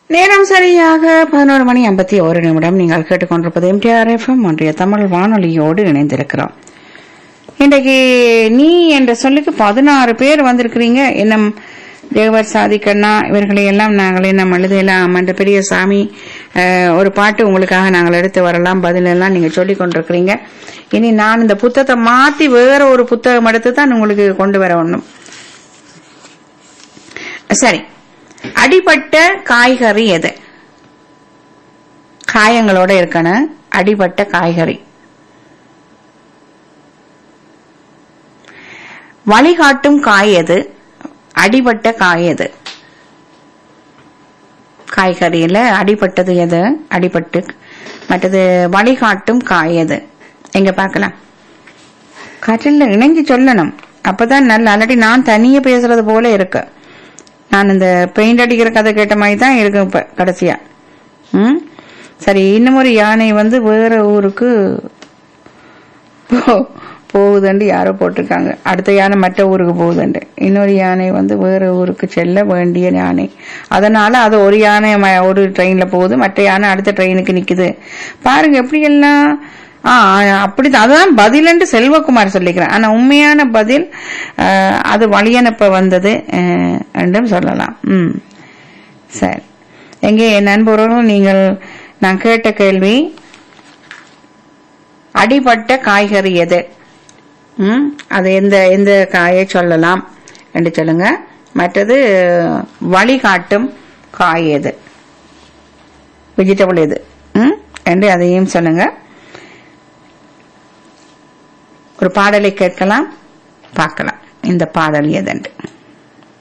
நேரம் சரியாக பதினோரு மணி ஐம்பத்தி ஒரு நிமிடம் நீங்கள் கேட்டுக்கொண்டிருப்பது எம்டிஆர் எஃப்எம் ஒன்றிய தமிழ் வானொலியோடு இணைந்திருக்கிறோம் இன்றைக்கு நீ என்ற சொல்லுக்கு பதினாறு பேர் வந்திருக்கிறீங்க இன்னும் தேவர் சாதிக்கண்ணா இவர்களை எல்லாம் நாங்கள் இன்னும் எழுதலாம் என்ற பெரிய சாமி அஹ், ஒரு பாட்டு உங்களுக்காக நாங்கள் எடுத்து வரலாம் பதில் எல்லாம் நீங்க சொல்லிக் கொண்டிருக்கிறீங்க இனி நான் இந்த புத்தகத்தை மாத்தி வேற ஒரு புத்தகம் எடுத்து தான் உங்களுக்கு கொண்டு வர ஒண்ணும் சரி அடிபட்ட காய்கறி எது காயங்களோட இருக்கணும் அடிபட்ட காய்கறி வழிகாட்டும் காய் எது அடிபட்ட காய் எது காய்கறியில அடிபட்டது எது அடிபட்டு மற்றது வழிகாட்டும் காய் எது எங்க பார்க்கலாம் கட்டில இணைஞ்சு சொல்லணும் அப்பதான் நல்ல அல்லாட்டி நான் தனியே பேசுறது போல இருக்கு நான் இந்த பெயிண்ட் அடிக்கிற கதை கேட்ட மாதிரி தான் இருக்கு இப்ப கடைசியா ம் சரி இன்னும் ஒரு யானை வந்து வேற ஊருக்கு போ- போகுதுண்டு யாரோ போட்டிருக்காங்க அடுத்த யானை மற்ற ஊருக்கு போகுதுண்டு இன்னொரு யானை வந்து வேற ஊருக்கு செல்ல வேண்டிய யானை அதனால அது ஒரு யானை ம- ஒரு ட்ரெயின்ல போகுது மற்ற யானை அடுத்த ட்ரெயினுக்கு நிக்குது பாருங்க எப்படி எல்லாம் ஆ அப்படி அதுதான் பதில்ன்ட்டு செல்வகுமார் சொல்லிக்கிறேன் ஆனா உண்மையான பதில் ஆஹ், அது வழியனுப்ப வந்தது ஆஹ், என்றும் சொல்லலாம் ம் சரி எங்கே என் நண்பர்களும் நீங்கள் நான் கேட்ட கேள்வி அடிபட்ட காய்கறி எது ம் அது எந்த எந்த காயை சொல்லலாம் என்று சொல்லுங்க மற்றது வழிகாட்டும் காய் எது வெஜிடபிள் எது ம் என்று அதையும் சொல்லுங்க ஒரு பாடலை கேட்கலாம் பார்க்கலாம் இந்த பாடல் எதென்று